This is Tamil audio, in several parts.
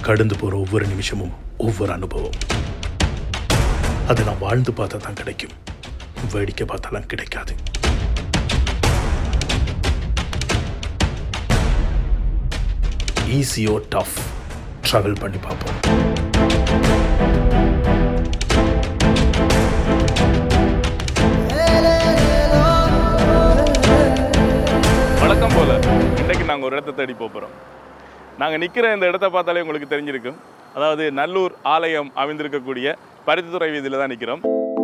கடந்து போகிற ஒவ்வொரு நிமிஷமும் ஒவ்வொரு அனுபவம் அது நான் வாழ்ந்து பார்த்தா தான் கிடைக்கும் வேடிக்கை பார்த்தாலாம் கிடைக்காது ஈஸியோ டஃப் ட்ராவல் பண்ணி பார்ப்போம் வழக்கம் போல இன்றைக்கு நாங்கள் ஒரு இடத்த தேடி போக போகிறோம் நாங்கள் நிற்கிற இந்த இடத்த பார்த்தாலே உங்களுக்கு தெரிஞ்சிருக்கும் அதாவது நல்லூர் ஆலயம் அமைந்திருக்கக்கூடிய பருத்தித்துறை வீதியில் தான் நிற்கிறோம்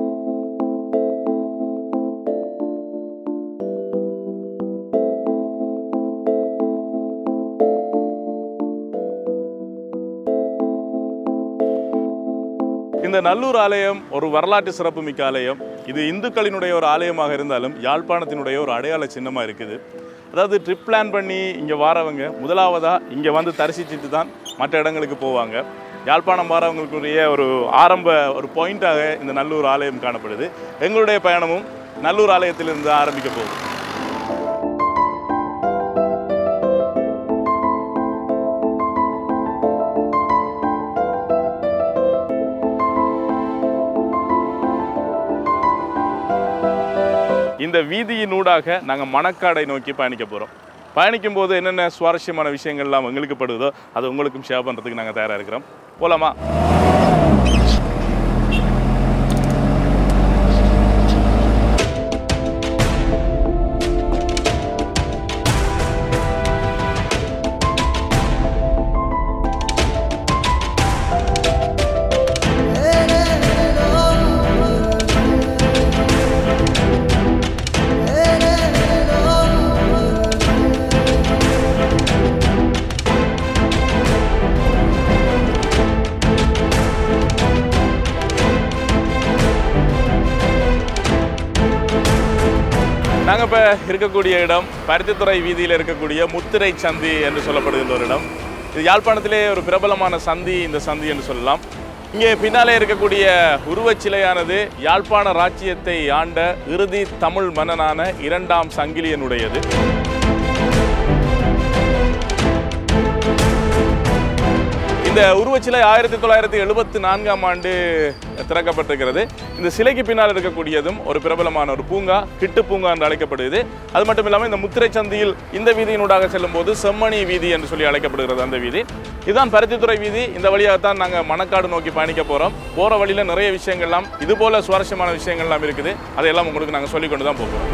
இந்த நல்லூர் ஆலயம் ஒரு வரலாற்று சிறப்புமிக்க ஆலயம் இது இந்துக்களினுடைய ஒரு ஆலயமாக இருந்தாலும் யாழ்ப்பாணத்தினுடைய ஒரு அடையாள சின்னமாக இருக்குது அதாவது ட்ரிப் பிளான் பண்ணி இங்கே வாரவங்க முதலாவதாக இங்கே வந்து தரிசிச்சுட்டு தான் மற்ற இடங்களுக்கு போவாங்க யாழ்ப்பாணம் வாரவங்களுக்குரிய ஒரு ஆரம்ப ஒரு பாயிண்ட்டாக இந்த நல்லூர் ஆலயம் காணப்படுது எங்களுடைய பயணமும் நல்லூர் ஆலயத்திலிருந்து ஆரம்பிக்க போகுது இந்த வீதியினூடாக நாங்கள் மணக்காடை நோக்கி பயணிக்க போகிறோம் பயணிக்கும் போது என்னென்ன சுவாரஸ்யமான விஷயங்கள்லாம் எங்களுக்கு படுதோ அது உங்களுக்கும் ஷேர் பண்ணுறதுக்கு நாங்கள் தயாராக இருக்கிறோம் போலாமா நாங்கள் இப்போ இருக்கக்கூடிய இடம் பருத்தித்துறை வீதியில் இருக்கக்கூடிய முத்திரை சந்தி என்று சொல்லப்படுகின்ற ஒரு இடம் இது யாழ்ப்பாணத்திலே ஒரு பிரபலமான சந்தி இந்த சந்தி என்று சொல்லலாம் இங்கே பின்னாலே இருக்கக்கூடிய உருவச்சிலையானது யாழ்ப்பாண ராச்சியத்தை ஆண்ட இறுதி தமிழ் மன்னனான இரண்டாம் சங்கிலியனுடையது இந்த உருவச்சிலை ஆயிரத்தி தொள்ளாயிரத்தி எழுபத்தி நான்காம் ஆண்டு திறக்கப்பட்டிருக்கிறது இந்த சிலைக்கு பின்னால் இருக்கக்கூடியதும் ஒரு பிரபலமான ஒரு பூங்கா கிட்டு பூங்கா என்று அழைக்கப்படுது அது மட்டும் இல்லாமல் இந்த முத்திரை சந்தியில் இந்த வீதியினூடாக செல்லும் போது செம்மணி வீதி என்று சொல்லி அழைக்கப்படுகிறது அந்த வீதி இதுதான் பருத்தித்துறை வீதி இந்த வழியாகத்தான் நாங்கள் மணக்காடு நோக்கி பயணிக்க போகிறோம் போகிற வழியில் நிறைய விஷயங்கள்லாம் இது போல சுவாரஸ்யமான விஷயங்கள்லாம் இருக்குது அதையெல்லாம் உங்களுக்கு நாங்கள் சொல்லிக் கொண்டு தான் போகிறோம்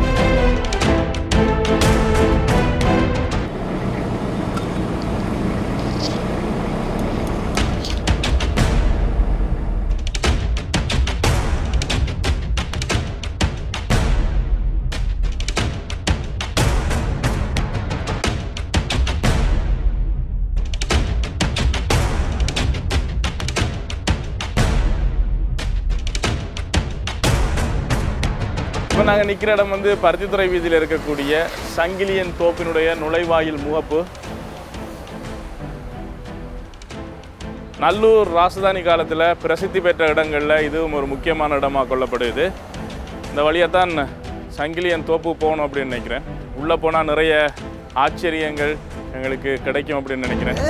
இப்போ நாங்கள் நிற்கிற இடம் வந்து பருத்தித்துறை வீதியில் இருக்கக்கூடிய சங்கிலியன் தோப்பினுடைய நுழைவாயில் முகப்பு நல்லூர் ராசதானி காலத்தில் பிரசித்தி பெற்ற இடங்களில் இதுவும் ஒரு முக்கியமான இடமாக கொள்ளப்படுது இந்த வழியாக தான் சங்கிலியன் தோப்பு போகணும் அப்படின்னு நினைக்கிறேன் உள்ளே போனால் நிறைய ஆச்சரியங்கள் எங்களுக்கு கிடைக்கும் அப்படின்னு நினைக்கிறேன்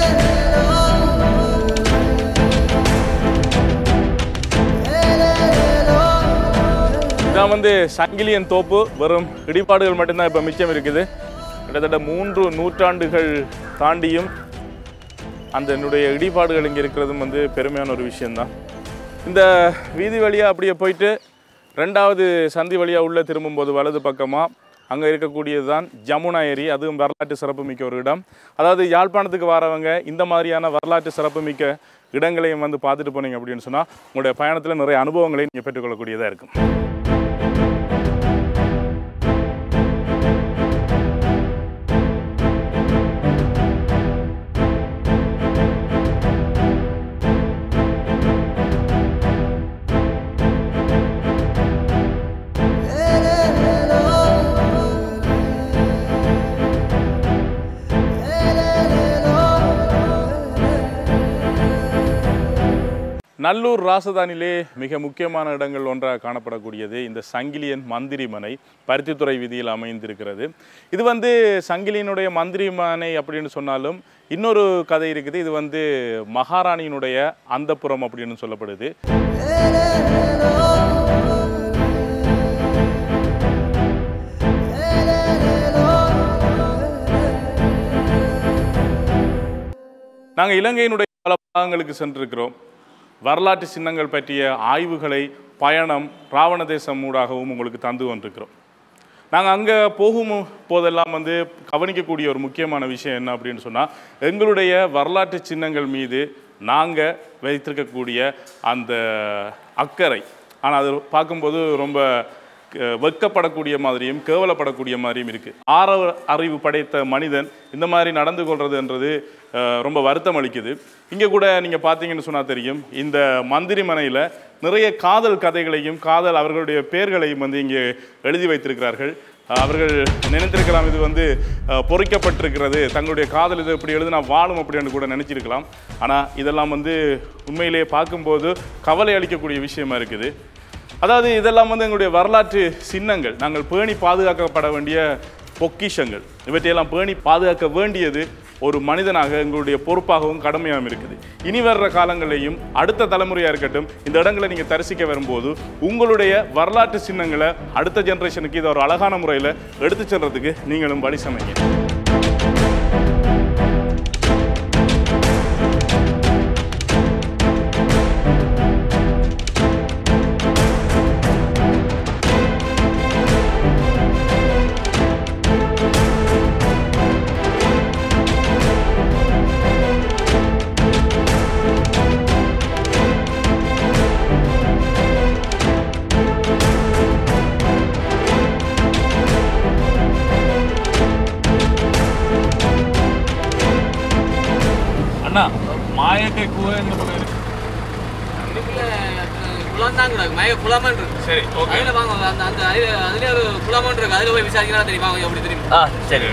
இதான் வந்து சங்கிலியன் தோப்பு வெறும் இடிபாடுகள் மட்டும்தான் இப்போ மிச்சம் இருக்குது கிட்டத்தட்ட மூன்று நூற்றாண்டுகள் தாண்டியும் அந்த என்னுடைய இடிபாடுகள் இங்கே இருக்கிறதும் வந்து பெருமையான ஒரு விஷயம்தான் இந்த வீதி வழியாக அப்படியே போயிட்டு ரெண்டாவது சந்தி வழியாக உள்ளே திரும்பும்போது வலது பக்கமாக அங்கே இருக்கக்கூடியது தான் ஜமுனா ஏரி அதுவும் வரலாற்று சிறப்புமிக்க ஒரு இடம் அதாவது யாழ்ப்பாணத்துக்கு வரவங்க இந்த மாதிரியான வரலாற்று சிறப்புமிக்க இடங்களையும் வந்து பார்த்துட்டு போனீங்க அப்படின்னு சொன்னால் உங்களுடைய பயணத்தில் நிறைய அனுபவங்களையும் நீங்கள் பெற்றுக்கொள்ளக்கூடியதாக இருக்கும் நல்லூர் ராசதானிலே மிக முக்கியமான இடங்கள் ஒன்றாக காணப்படக்கூடியது இந்த சங்கிலியன் மந்திரி மனை பருத்தித்துறை வீதியில் அமைந்திருக்கிறது இது வந்து சங்கிலியனுடைய மந்திரி மனை அப்படின்னு சொன்னாலும் இன்னொரு கதை இருக்குது இது வந்து மகாராணியினுடைய அந்தப்புறம் அப்படின்னு சொல்லப்படுது நாங்கள் இலங்கையினுடைய பல பாகங்களுக்கு சென்றிருக்கிறோம் வரலாற்று சின்னங்கள் பற்றிய ஆய்வுகளை பயணம் ராவண தேசம் ஊடாகவும் உங்களுக்கு தந்து கொண்டிருக்கிறோம் நாங்கள் அங்கே போகும் போதெல்லாம் வந்து கவனிக்கக்கூடிய ஒரு முக்கியமான விஷயம் என்ன அப்படின்னு சொன்னால் எங்களுடைய வரலாற்று சின்னங்கள் மீது நாங்கள் வைத்திருக்கக்கூடிய அந்த அக்கறை ஆனால் அது பார்க்கும்போது ரொம்ப அஹ், வெட்கப்படக்கூடிய மாதிரியும் கேவலப்படக்கூடிய மாதிரியும் இருக்குது ஆறவ அறிவு படைத்த மனிதன் இந்த மாதிரி நடந்து கொள்றதுன்றது அஹ், ரொம்ப வருத்தம் அளிக்குது இங்கே கூட நீங்கள் பார்த்தீங்கன்னு சொன்னால் தெரியும் இந்த மந்திரி மனையில் நிறைய காதல் கதைகளையும் காதல் அவர்களுடைய பெயர்களையும் வந்து இங்கே எழுதி வைத்திருக்கிறார்கள் அஹ், அவர்கள் நினைத்திருக்கலாம் இது வந்து அஹ், பொறிக்கப்பட்டிருக்கிறது தங்களுடைய காதல் இது இப்படி எழுதுனா வாழும் அப்படின்னு கூட நினச்சிருக்கலாம் ஆனால் இதெல்லாம் வந்து உண்மையிலேயே பார்க்கும்போது கவலை அளிக்கக்கூடிய விஷயமா இருக்குது அதாவது இதெல்லாம் வந்து எங்களுடைய வரலாற்று சின்னங்கள் நாங்கள் பேணி பாதுகாக்கப்பட வேண்டிய பொக்கிஷங்கள் இவற்றையெல்லாம் பேணி பாதுகாக்க வேண்டியது ஒரு மனிதனாக எங்களுடைய பொறுப்பாகவும் கடமையாகவும் இருக்குது இனி வர்ற காலங்களையும் அடுத்த தலைமுறையாக இருக்கட்டும் இந்த இடங்களை நீங்கள் தரிசிக்க வரும்போது உங்களுடைய வரலாற்று சின்னங்களை அடுத்த ஜென்ரேஷனுக்கு இதை ஒரு அழகான முறையில் எடுத்து செல்றதுக்கு நீங்களும் வழி சமைங்க அண்ணா மாயக்கை கூவ இந்த பக்கம் இருக்கு இதுக்குள்ள குளம் தான் கிடக்கு மய குளமன் இருக்கு சரி ஓகே அதுல வாங்க அந்த அந்த அதுல அதுலயே ஒரு குளமன் இருக்கு அதுல போய் விசாரிக்கலாம் தெரியுமா அவங்க எப்படி தெரியும் ஆ சரி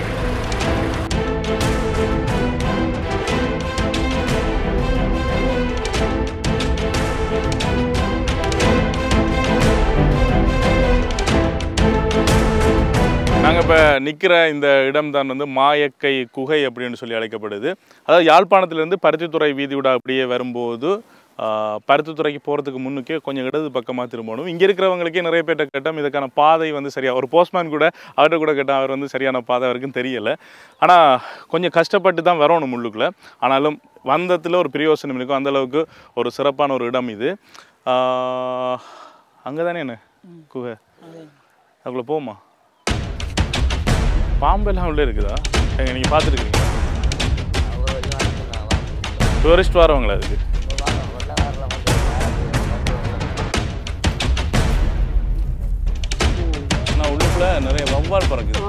நாங்கள் இப்போ நிற்கிற இந்த இடம் தான் வந்து மாயக்கை குகை அப்படின்னு சொல்லி அழைக்கப்படுது அதாவது யாழ்ப்பாணத்திலேருந்து பருத்தித்துறை வீதியோட அப்படியே வரும்போது ஆ, பருத்தித்துறைக்கு போகிறதுக்கு முன்னுக்கே கொஞ்சம் இடது பக்கமாக திரும்பணும் இங்கே இருக்கிறவங்களுக்கே நிறைய பேர்ட்ட கேட்டோம் இதுக்கான பாதை வந்து சரியா ஒரு போஸ்ட்மேன் கூட அவர்கிட்ட கூட கேட்டால் அவர் வந்து சரியான பாதை அவருக்கும் தெரியலை ஆனால் கொஞ்சம் கஷ்டப்பட்டு தான் வரணும் உள்ளுக்குள்ளே ஆனாலும் வந்தத்தில் ஒரு பிரயோசனம் இருக்கும் அந்த அளவுக்கு ஒரு சிறப்பான ஒரு இடம் இது அங்கே தானே என்ன குகை அதுக்குள்ளே போமா பாம்பெல்லாம் உள்ளே இருக்குதா எங்க நீங்கள் பார்த்துருக்கீங்க டூரிஸ்ட் வரவங்களா அதுக்கு ஆனால் உள்ளுக்குள்ள நிறைய வவ்வால் பறக்குது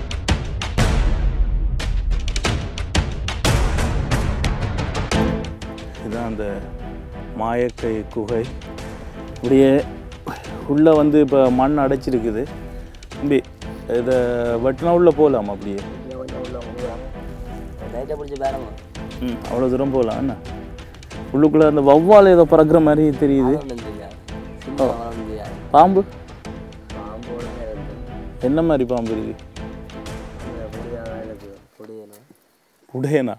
இதுதான் அந்த மாயக்கை குகை இப்படியே உள்ளே வந்து இப்போ மண் அடைச்சிருக்குது தம்பி இதை வெட்டினா உள்ளே போகலாமா அப்படியே லைட்டை பிடிச்சி பேரமா ம் அவ்வளோ தூரம் போகலாம் என்ன உள்ளுக்குள்ளே அந்த வவ்வால் ஏதோ பறக்கிற மாதிரி தெரியுது பாம்பு என்ன மாதிரி பாம்பு இருக்கு உடையனா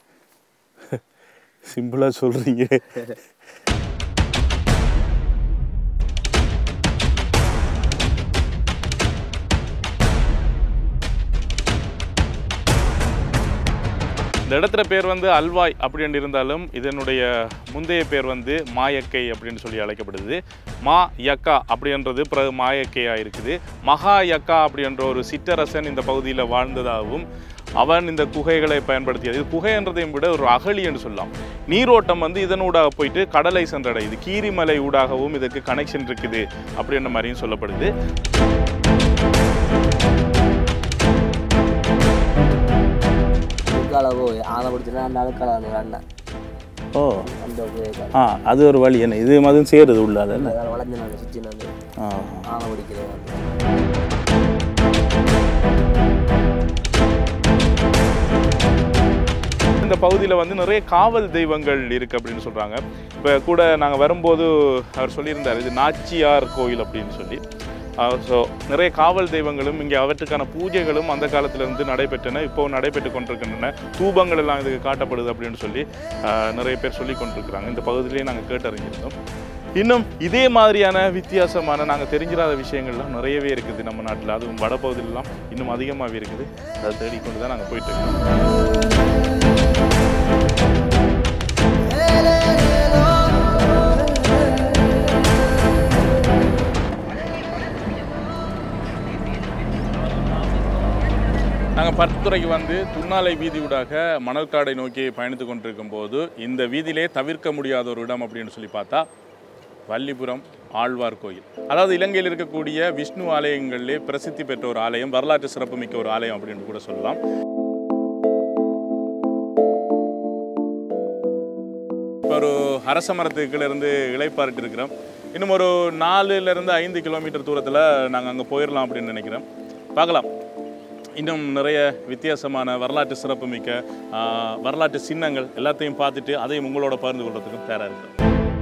சிம்பிளாக சொல்கிறீங்க இந்த இடத்துல பேர் வந்து அல்வாய் அப்படின்னு இருந்தாலும் இதனுடைய முந்தைய பேர் வந்து மாயக்கை அப்படின்னு சொல்லி அழைக்கப்படுது மா யக்கா அப்படின்றது பிறகு மாயக்கையா இருக்குது மகா யக்கா அப்படின்ற ஒரு சிற்றரசன் இந்த பகுதியில் வாழ்ந்ததாகவும் அவன் இந்த குகைகளை பயன்படுத்தியது இது குகைன்றதையும் விட ஒரு அகழி என்று சொல்லலாம் நீரோட்டம் வந்து இதனூடாக போயிட்டு கடலை சென்றடையுது கீரிமலை ஊடாகவும் இதுக்கு கனெக்ஷன் இருக்குது அப்படின்ற மாதிரியும் சொல்லப்படுது அழுக்கால போய் ஆனை பிடிச்சினா அந்த அழுக்கால அந்த அண்ணன் ஓ அந்த போய் ஆ அது ஒரு வழி என்ன இது மதும் சேருது உள்ள என்ன வளைஞ்சு நான் சுற்றி நான் ஆ ஆனை பிடிக்கிறேன் வந்து இந்த பகுதியில் வந்து நிறைய காவல் தெய்வங்கள் இருக்குது அப்படின்னு சொல்கிறாங்க இப்போ கூட நாங்கள் வரும்போது அவர் சொல்லியிருந்தார் இது நாச்சியார் கோயில் அப்படின்னு சொல்லி ஸோ நிறைய காவல் தெய்வங்களும் இங்கே அவற்றுக்கான பூஜைகளும் அந்த காலத்திலிருந்து நடைபெற்றன இப்போ நடைபெற்று கொண்டிருக்கின்றன தூபங்கள் எல்லாம் இதுக்கு காட்டப்படுது அப்படின்னு சொல்லி ஆஹ், நிறைய பேர் சொல்லி கொண்டிருக்கிறாங்க இந்த பகுதியிலேயே நாங்கள் கேட்டறிஞ்சிருந்தோம் இன்னும் இதே மாதிரியான வித்தியாசமான நாங்கள் தெரிஞ்சிடாத விஷயங்கள்லாம் நிறையவே இருக்குது நம்ம நாட்டில் அதுவும் வடபகுதியிலலாம் இன்னும் அதிகமாகவே இருக்குது அதை தேடிக்கொண்டு தான் நாங்கள் போயிட்டு இருக்கோம் நாங்கள் பருத்துறைக்கு வந்து துன்னாலை வீதி ஊடாக மணல்காடை நோக்கி பயணித்து கொண்டிருக்கும் போது இந்த வீதியிலே தவிர்க்க முடியாத ஒரு இடம் அப்படின்னு சொல்லி பார்த்தா வள்ளிபுரம் ஆழ்வார் கோயில் அதாவது இலங்கையில் இருக்கக்கூடிய விஷ்ணு ஆலயங்களிலே பிரசித்தி பெற்ற ஒரு ஆலயம் வரலாற்று சிறப்புமிக்க ஒரு ஆலயம் அப்படின்னு கூட சொல்லலாம் இப்போ ஒரு அரச மரத்துக்கு கீழ இருந்து இளைப்பாரிட்டு இருக்கிறோம் இன்னும் ஒரு நாலுலேருந்து ஐந்து கிலோமீட்டர் தூரத்தில் நாங்கள் அங்கே போயிடலாம் அப்படின்னு நினைக்கிறோம் பார்க்கலாம் இன்னும் நிறைய வித்தியாசமான வரலாற்று சிறப்புமிக்க ஆ, வரலாற்று சின்னங்கள் எல்லாத்தையும் பார்த்துட்டு அதையும் உங்களோட பகிர்ந்து கொள்றதுக்கும் தயாராக இருக்கும்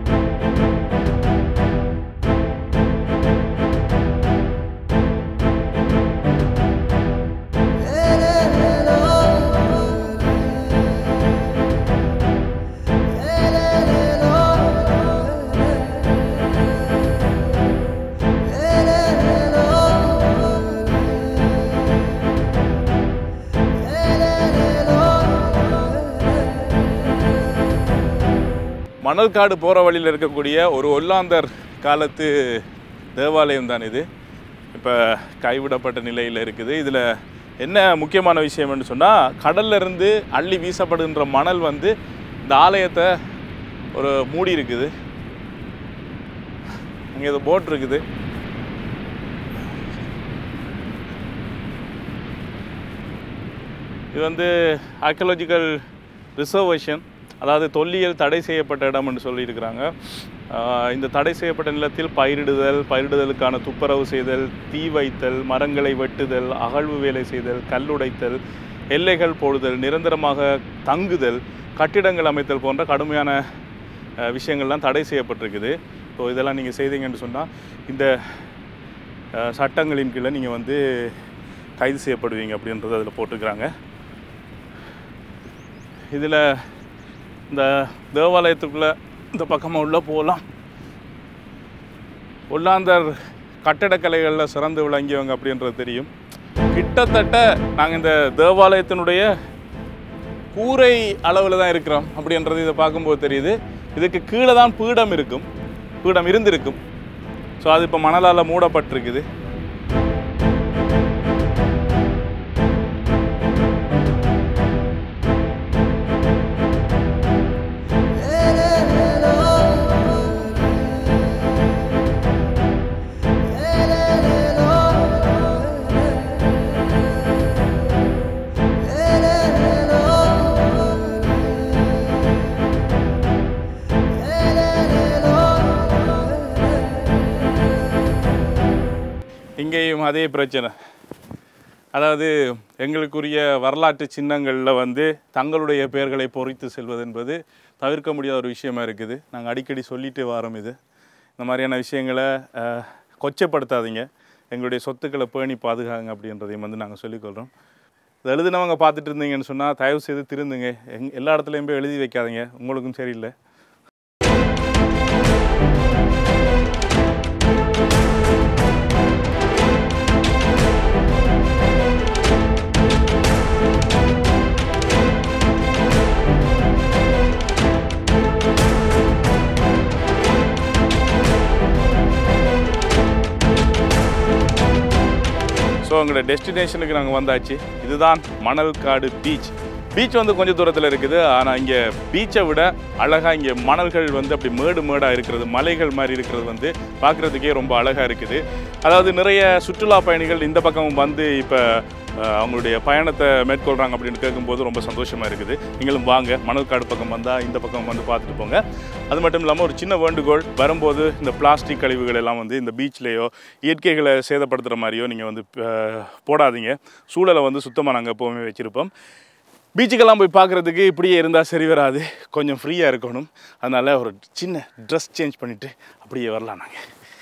மணல்காடு போகிற வழியில் இருக்கக்கூடிய ஒரு ஒல்லாந்தர் காலத்து தேவாலயம் தான் இது இப்போ கைவிடப்பட்ட நிலையில் இருக்குது இதில் என்ன முக்கியமான விஷயம்னு சொன்னால் கடல்ல இருந்து அள்ளி வீசப்படுகின்ற மணல் வந்து இந்த ஆலயத்தை ஒரு மூடி இருக்குது இங்கே இது போட் இருக்குது இது வந்து ஆர்கியலாஜிக்கல் ரிசர்வேஷன் அதாவது தொல்லியல் தடை செய்யப்பட்ட இடம்னு சொல்லியிருக்கிறாங்க ஆஹ் இந்த தடை செய்யப்பட்ட நிலத்தில் பயிரிடுதல் பயிரிடுதலுக்கான துப்புரவு செய்தல் தீ வைத்தல் மரங்களை வெட்டுதல் அகழ்வு வேலை செய்தல் கல்லுடைத்தல் எல்லைகள் போடுதல் நிரந்தரமாக தங்குதல் கட்டிடங்கள் அமைத்தல் போன்ற கடுமையான ஆஹ் விஷயங்கள்லாம் தடை செய்யப்பட்டிருக்குது ஸோ இதெல்லாம் நீங்கள் செய்தீங்கன்னு சொன்னால் இந்த ஆஹ் சட்டங்களின் கீழே நீங்கள் வந்து கைது செய்யப்படுவீங்க அப்படின்றது அதில் போட்டிருக்கிறாங்க இதில் இந்த தேவாலயத்துக்குள்ளே இந்த பக்கமாக உள்ளே போகலாம் ஒல்லாந்தர் கட்டடக்கலைகளில் சிறந்து விளங்கியவங்க அப்படின்றது தெரியும் கிட்டத்தட்ட நாங்கள் இந்த தேவாலயத்தினுடைய கூரை அளவில் தான் இருக்கிறோம் அப்படின்றது இதை பார்க்கும்போது தெரியுது இதுக்கு கீழே தான் பீடம் இருக்கும் பீடம் இருந்திருக்கும் ஸோ அது இப்போ மணலால் மூடப்பட்டிருக்குது இங்கேயும் அதே பிரச்சனை அதாவது எங்களுக்குரிய வரலாற்று சின்னங்களில் வந்து தங்களுடைய பெயர்களை பொறித்து செல்வது என்பது தவிர்க்க முடியாத ஒரு விஷயமா இருக்குது நாங்கள் அடிக்கடி சொல்லிட்டு வரோம் இது இந்த மாதிரியான விஷயங்களை அஹ், கொச்சைப்படுத்தாதீங்க எங்களுடைய சொத்துக்களை பேணி பாதுகாங்க அப்படின்றதையும் வந்து நாங்கள் சொல்லிக்கொள்கிறோம் இது எழுதினவங்க பார்த்துட்டு இருந்தீங்கன்னு சொன்னால் தயவு செய்து திருந்துங்க எங் எல்லா இடத்துலையும் போய் எழுதி வைக்காதீங்க உங்களுக்கும் சரியில்லை ஸோ எங்களோட டெஸ்டினேஷனுக்கு நாங்கள் வந்தாச்சு இதுதான் மணல்காடு பீச் பீச் வந்து கொஞ்சம் தூரத்தில் இருக்குது ஆனால் இங்கே பீச்சை விட அழகாக இங்கே மணல்கள் வந்து அப்படி மேடு மேடாக இருக்கிறது மலைகள் மாதிரி இருக்கிறது வந்து பார்க்குறதுக்கே ரொம்ப அழகாக இருக்குது அதாவது நிறைய சுற்றுலா பயணிகள் இந்த பக்கம் வந்து இப்போ அவங்களுடைய பயணத்தை மேற்கொள்கிறாங்க அப்படின்னு கேட்கும்போது ரொம்ப சந்தோஷமாக இருக்குது நீங்களும் வாங்க மணல்காடு பக்கம் வந்தால் இந்த பக்கம் வந்து பார்த்துட்டு போங்க அது மட்டும் இல்லாமல் ஒரு சின்ன வேண்டுகோள் வரும்போது இந்த பிளாஸ்டிக் கழிவுகள் எல்லாம் வந்து இந்த பீச்லேயோ இயற்கைகளை சேதப்படுத்துகிற மாதிரியோ நீங்கள் வந்து அஹ், போடாதீங்க சூழலை வந்து சுத்தமாக நாங்கள் எப்போவுமே வச்சுருப்போம் பீச்சுக்கெல்லாம் போய் பார்க்குறதுக்கு இப்படியே இருந்தால் சரி வராது கொஞ்சம் ஃப்ரீயாக இருக்கணும் அதனால் ஒரு சின்ன ட்ரெஸ் சேஞ்ச் பண்ணிவிட்டு அப்படியே வரலாம் நாங்கள்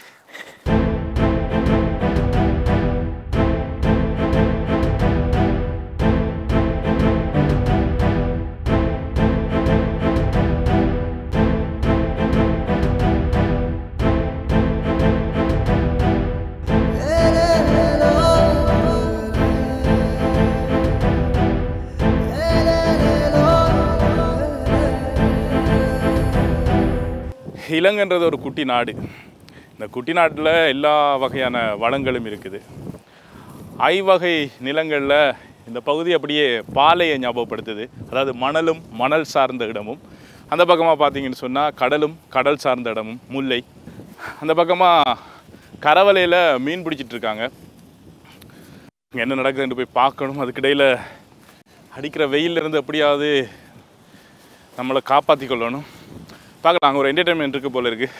இலங்கைன்றது ஒரு குட்டி நாடு இந்த குட்டி நாட்டில் எல்லா வகையான வளங்களும் இருக்குது ஐவகை நிலங்களில் இந்த பகுதி அப்படியே பாலையை ஞாபகப்படுத்துது அதாவது மணலும் மணல் சார்ந்த இடமும் அந்த பக்கமாக பார்த்தீங்கன்னு சொன்னால் கடலும் கடல் சார்ந்த இடமும் முல்லை அந்த பக்கமாக கரவலையில் மீன் பிடிச்சிட்டு இருக்காங்க இங்கே என்ன நடக்குதுன்னு போய் பார்க்கணும் அதுக்கிடையில் அடிக்கிற வெயில்ல இருந்து எப்படியாவது நம்மளை காப்பாற்றி கொள்ளணும் பார்க்கலாம் அங்கே ஒரு என்டர்டைன்மெண்ட் இருக்கு போல இருக்கு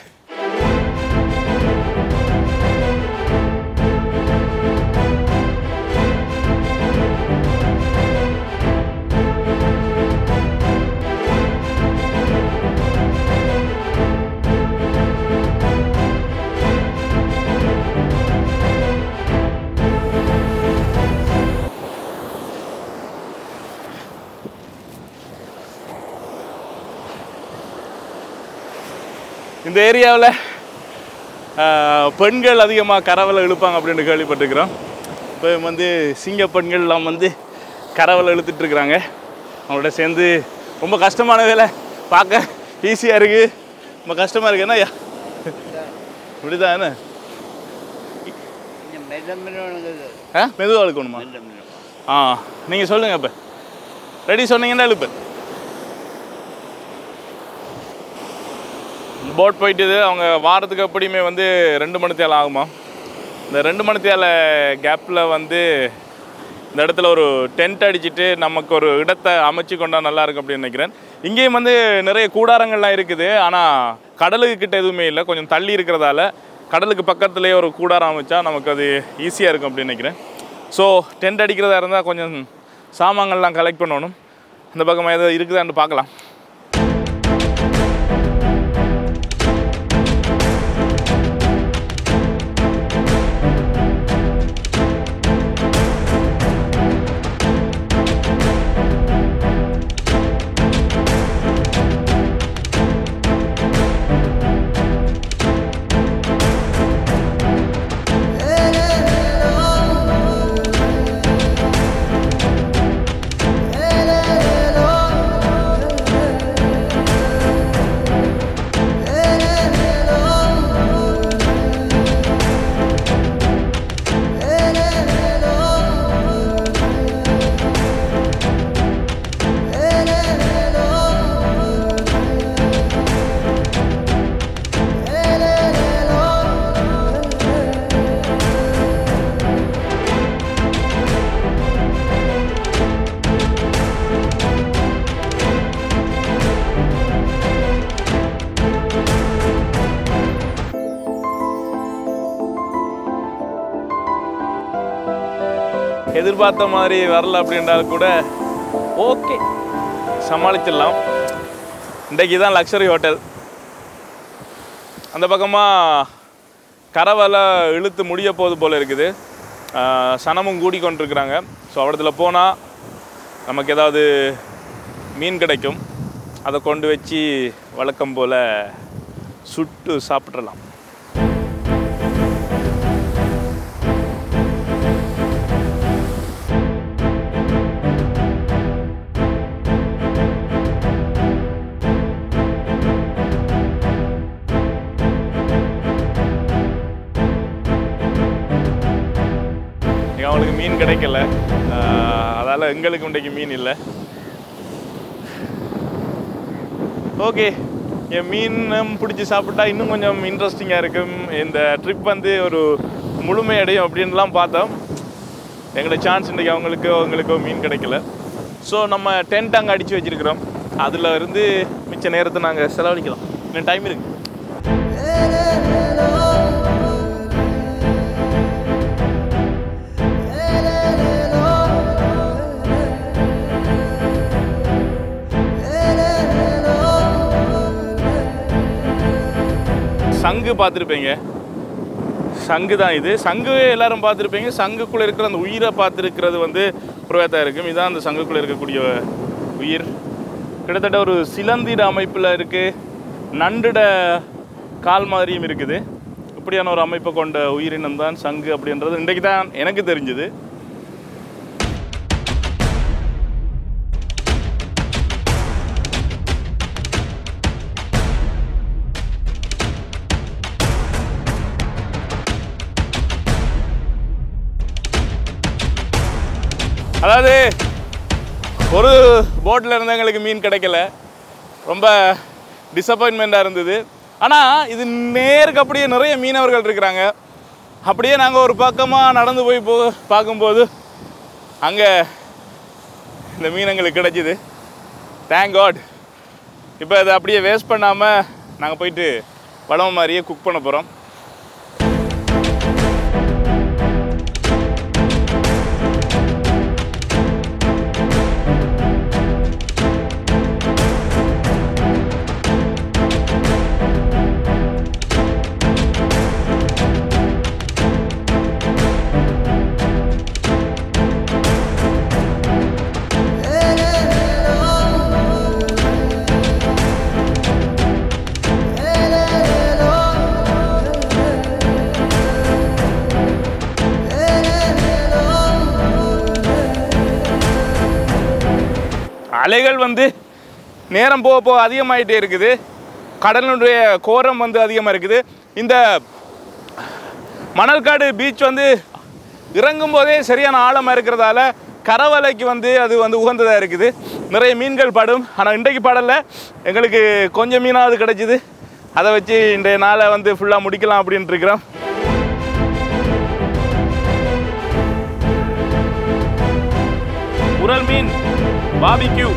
இந்த ஏரியாவில் பெண்கள் அதிகமாக கரவலை இழுப்பாங்க அப்படின்னு கேள்விப்பட்டிருக்கிறோம் இப்போ வந்து சிங்க பெண்கள்லாம் வந்து கரவலை இழுத்துட்டு இருக்கிறாங்க அவங்களோட சேர்ந்து ரொம்ப கஷ்டமான வேலை பார்க்க ஈஸியாக இருக்குது ரொம்ப கஷ்டமாக இருக்கு என்ன இப்படிதான் என்ன கொஞ்சம் மெல்ல மெல்ல ஆ மெதுவாக இழுக்கணுமா மெல்ல மெல்ல ஆ நீங்கள் சொல்லுங்கள் இப்போ ரெடி சொன்னீங்கன்னா இழுப்பேன் போட் போயிட்டுது அவங்க வாரத்துக்கு எப்படியுமே வந்து ரெண்டு மணி தேவை ஆகுமா இந்த ரெண்டு மணி தேவை கேப்பில் வந்து இந்த இடத்துல ஒரு டென்ட் அடிச்சிட்டு நமக்கு ஒரு இடத்தை அமைச்சு கொண்டா நல்லா இருக்கும் அப்படின்னு நினைக்கிறேன் இங்கேயும் வந்து நிறைய கூடாரங்கள்லாம் இருக்குது ஆனால் கடலுக்கு கிட்ட எதுவுமே இல்லை கொஞ்சம் தள்ளி இருக்கிறதால கடலுக்கு பக்கத்துலேயே ஒரு கூடாரம் அமைச்சா நமக்கு அது ஈஸியாக இருக்கும் அப்படின்னு நினைக்கிறேன் ஸோ டென்ட் அடிக்கிறதா இருந்தால் கொஞ்சம் சாமான்கள்லாம் கலெக்ட் பண்ணணும் அந்த பக்கமாக எதாவது இருக்குதான்னு பார்க்கலாம் எதிர்பார்த்த மாதிரி வரல அப்படின்றால் கூட ஓகே சமாளிச்சிடலாம் இன்றைக்கு தான் லக்ஸரி ஹோட்டல் அந்த பக்கமாக கரவலை இழுத்து முடிய போகுது போல் இருக்குது ஆஹ் சனமும் கூடி கொண்டிருக்கிறாங்க ஸோ அவடத்துல போனால் நமக்கு ஏதாவது மீன் கிடைக்கும் அதை கொண்டு வச்சு வழக்கம் போல் சுட்டு சாப்பிட்றலாம் இங்க அவனுக்கு மீன் கிடைக்கல அதால் எங்களுக்கு இன்றைக்கு மீன் இல்லை ஓகே என் மீனும் பிடிச்சி சாப்பிட்டா இன்னும் கொஞ்சம் இன்ட்ரெஸ்டிங்காக இருக்கும் இந்த ட்ரிப் வந்து ஒரு முழுமையடையும் அப்படின்லாம் பார்த்தோம் எங்களோட சான்ஸ் இன்றைக்கி அவங்களுக்கோ அவங்களுக்கோ மீன் கிடைக்கல ஸோ நம்ம டென்ட் அங்கே அடித்து வச்சிருக்கிறோம் அதில் இருந்து மிச்ச நேரத்தை நாங்கள் செலவழிக்கலாம் இன்னும் டைம் இருக்கு பார்த்துருப்பீங்க சங்கு தான் இது சங்கு எல்லாரும் பார்த்துருப்பீங்க சங்குக்குள்ளே இருக்கிற அந்த உயிரை பார்த்துருக்கிறது வந்து புறவேத்தான் இருக்கும் இதான் அந்த சங்குக்குள்ளே இருக்கக்கூடிய உயிர் கிட்டத்தட்ட ஒரு சிலந்திட அமைப்பில் இருக்குது நண்டுட கால் மாதிரியும் இருக்குது இப்படியான ஒரு அமைப்பை கொண்ட உயிரினம் தான் சங்கு அப்படின்றது இன்றைக்கு தான் எனக்கு தெரிஞ்சுது அதாவது ஒரு போட்டில் இருந்து எங்களுக்கு மீன் கிடைக்கல ரொம்ப டிசப்பாயின்மெண்ட்டாக இருந்தது ஆனால் இது நேருக்கு அப்படியே நிறைய மீனவர்கள் இருக்கிறாங்க அப்படியே நாங்கள் ஒரு பக்கமாக நடந்து போய் போ பார்க்கும்போது அங்கே இந்த மீன் எங்களுக்கு கிடைச்சிது தேங்க் காட் இப்போ அதை அப்படியே வேஸ்ட் பண்ணாமல் நாங்கள் போயிட்டு வளம் மாதிரியே குக் பண்ண போகிறோம் அலைகள் வந்து நேரம் போக போக அதிகமாயிட்டே இருக்குது கடலினுடைய கோரம் வந்து அதிகமாக இருக்குது இந்த மணல்காடு பீச் வந்து இறங்கும் போதே சரியான ஆழமாக இருக்கிறதால கரவலைக்கு வந்து அது வந்து உகந்ததாக இருக்குது நிறைய மீன்கள் படும் ஆனால் இன்றைக்கு படல எங்களுக்கு கொஞ்சம் மீனாவது கிடைச்சிது அதை வச்சு இன்றைய நாளை வந்து ஃபுல்லாக முடிக்கலாம் அப்படின்ட்டு இருக்கிறோம் உரல் மீன் பாபிக்யூ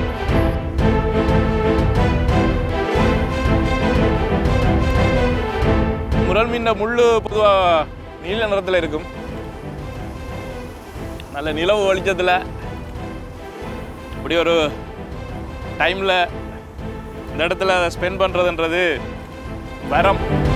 முரல் மீன் முள்ளு பொதுவாக நீல நிறத்தில் இருக்கும் நல்ல நிலவு வெளிச்சத்தில் இப்படி ஒரு டைமில் இந்த இடத்துல ஸ்பெண்ட் பண்ணுறதுன்றது வரம்